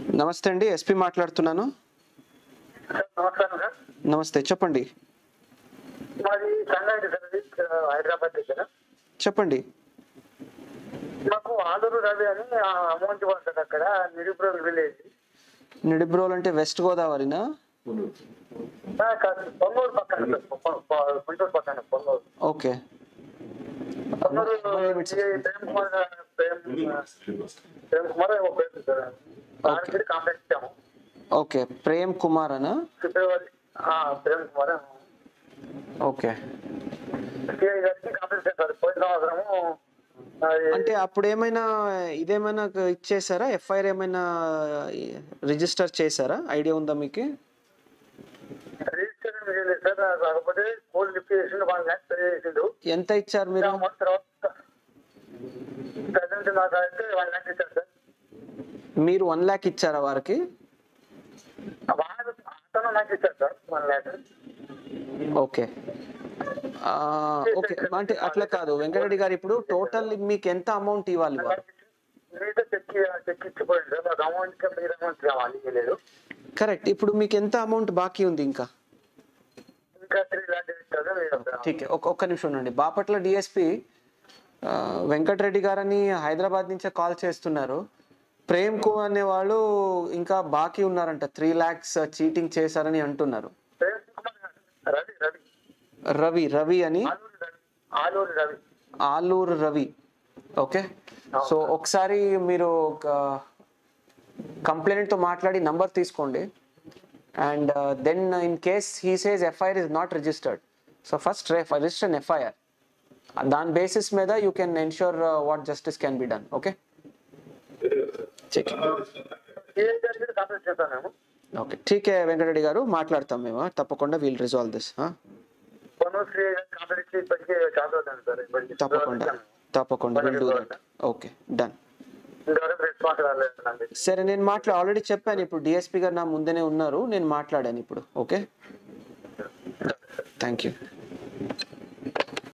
నమస్తే అండి ఎస్పీ మాట్లాడుతున్నాను సార్ నమస్కారం సార్ నమస్తే చెప్పండి మాది సంగారెడ్డి సార్ ఇది, హైదరాబాద్ దగ్గర చెప్పండి మాకు ఆలూరు రవి అని అమౌంట్ పడుతుంది అక్కడ నిరుపురం విలేజ్ నిడిబ్రోల్ అంటే వెస్ట్ గోదావరినా ఆ, కాదు, పొన్నూరు పక్కన సార్, పొ- పొ- గుంటూరు పక్కన పొన్నూరు ఓకే పొన్నూరు ఈ ప్రేమ్ కుమార్ గారు- ప్రేమ్ ప్రేమ్ కుమార్ ఏమో పేరు సార్ దానికి కాంప్లైంట్ ఇచ్చాము ఓకే ప్రేమ్ కుమార్ అనా ఫిబ్రవరి ఆ, ప్రేమ్ కుమార్ ఓకే సిఐ గారికి కాంప్లైంట్ చేశారు పోయిన సంవత్సరము అది అంటే అప్పుడు ఏమైనా ఇదేమైనా ఇచ్చేసారా ఎఫ్ఐఆర్ ఏమైనా రిజిస్టర్ చేశారా ఐడియా ఉందా మీకు రిజిస్టర్ ఏమీ చేయలేదు సార్ కాకపోతే కోల్ లిఫ్ట్ చేసిండు వన్ ల్యాక్ పే చేసిండు ఎంత ఇచ్చారు మీరు అమౌంట్ తర్వాత ప్రజెంట్ నాకు అయితే వన్ ల్యాక్ ఇచ్చారు సార్ మీరు వన్ ల్యాక్ ఇచ్చారా వారికి వాడు అతను నాకు ఇచ్చారు సార్ వన్ ల్యాక్ ఓకే ఆ, ఓకే అంటే అట్లా కాదు వెంకటరెడ్డి గారు ఇప్పుడు టోటల్ మీకు ఎంత అమౌంట్ ఇవ్వాలి వారు మీతో చెక్ చెక్ ఇచ్చిపోయింది సార్ నాకు అమౌంట్ మీరు అమౌంట్ కావాలి లేదు కరెక్ట్ ఇప్పుడు మీకు ఎంత అమౌంట్ బాకీ ఉంది ఇంకా ఇంకా త్రీ ల్యాక్ ఇచ్చారు మీరు ఠీక్ ఒక్క ఒక్క నిమిషం ఉండండి బాపట్ల డిఎస్పి వెంకటరెడ్డి గారని హైదరాబాద్ నుంచే కాల్ చేస్తున్నారు ప్రేమ్ కు అనే వాళ్ళు ఇంకా బాకీ ఉన్నారంట త్రీ ల్యాక్స్ చీటింగ్ చేశారని అంటున్నారు ప్రేమ్ కుమార్ గారు. రవి రవి రవి రవి అని ఆలూరు రవి ఆలూరు రవి ఆలూరు రవి ఓకే సో ఒకసారి మీరు ఒక కంప్లైంట్తో మాట్లాడి నంబర్ తీసుకోండి and then in case he says FIR is not registered so first register an FIR దాని బేసిస్ మీద you can ensure what justice can be done okay check CI గారికి కాంప్లైంట్ చేశాను మేము ఓకే ఠీకే వెంకటరెడ్డి గారు మాట్లాడతాం మేము తప్పకుండా we'll resolve this Ponnuru CI గారికి కాంప్లైంట్ ఇచ్చి ఇప్పటికీ చాలా అవుతుంది సార్ ఇప్పటికి తప్పకుండా తప్పకుండా will do that okay done ఇంతవరకు రెస్పాన్స్ రాలేదు సరే నేను మాట్లా ఆల్రెడీ చెప్పాను ఇప్పుడు డిఎస్పీ గారు నా ముందనే ఉన్నారు నేను మాట్లాడాను ఇప్పుడు ఓకే థ్యాంక్ యూ